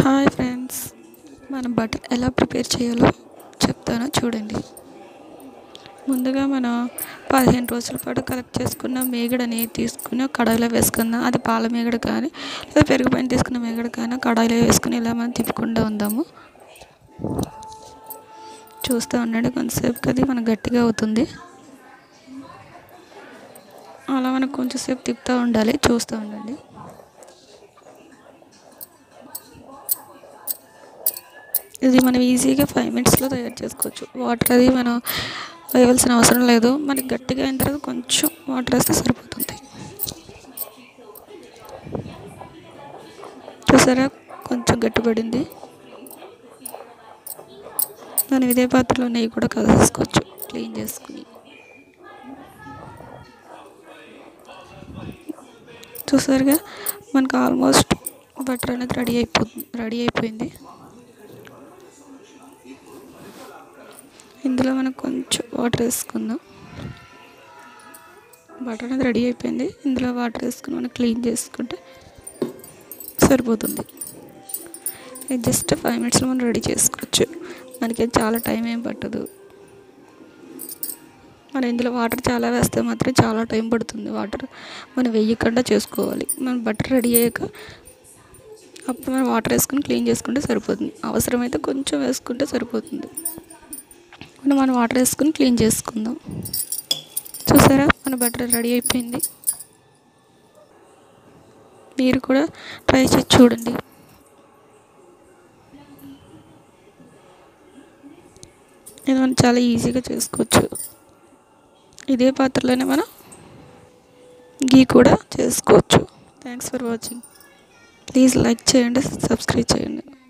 hi friends మనం butter ఎలా prepare చేయాలో చెప్తాను చూడండి ముందుగా మనం పదిహేను రోజుల పాటు కలెక్ట్ చేసుకున్న మేగడని తీసుకుని ఒక కడాయిలో వేసుకుందాం అది పాల మేగడ కానీ లేదా పెరుగు పైన తీసుకున్న మేగడ కానీ కడాయిలో వేసుకుని ఇలా మనం తిప్పుకుంటూ ఉందాము చూస్తూ ఉండండి కొంతసేపుకి అది మనకు గట్టిగా అవుతుంది అలా మనకు కొంచెంసేపు తిప్పుతూ ఉండాలి చూస్తూ ఉండండి ఇది మనం ఈజీగా ఫైవ్ మినిట్స్లో తయారు చేసుకోవచ్చు వాటర్ అది మనం వేయవలసిన అవసరం లేదు మనకి గట్టిగా అయిన తర్వాత కొంచెం వాటర్ వేస్తే సరిపోతుంది చూసారా కొంచెం గట్టిపడింది మనం ఇదే పాత్రలో నెయ్యి కూడా కలిసేసుకోవచ్చు క్లీన్ చేసుకుని చూసారుగా మనకు ఆల్మోస్ట్ బటర్ అనేది రెడీ అయిపోతుంది రెడీ అయిపోయింది ఇందులో మనం కొంచెం వాటర్ వేసుకుందాం బటర్ అనేది రెడీ అయిపోయింది ఇందులో వాటర్ వేసుకుని మనం క్లీన్ చేసుకుంటే సరిపోతుంది ఇది జస్ట్ ఫైవ్ మినిట్స్లో మనం రెడీ చేసుకోవచ్చు మనకి చాలా టైం ఏం పట్టదు మనం ఇందులో వాటర్ చాలా వేస్తే మాత్రం చాలా టైం పడుతుంది వాటర్ మనం వేయకుండా చేసుకోవాలి మన బటర్ రెడీ అయ్యాక అప్పుడు మనం వాటర్ వేసుకుని క్లీన్ చేసుకుంటే సరిపోతుంది అవసరమైతే కొంచెం వేసుకుంటే సరిపోతుంది ఇప్పుడు మనం వాటర్ వేసుకుని క్లీన్ చేసుకుందాం చూసారా మన బటర్ రెడీ అయిపోయింది మీరు కూడా ట్రై చేసి చూడండి ఇది మనం చాలా ఈజీగా చేసుకోవచ్చు ఇదే పాత్రలోనే మనం గీ కూడా చేసుకోవచ్చు thanks for watching please like చేయండి సబ్స్క్రైబ్ చేయండి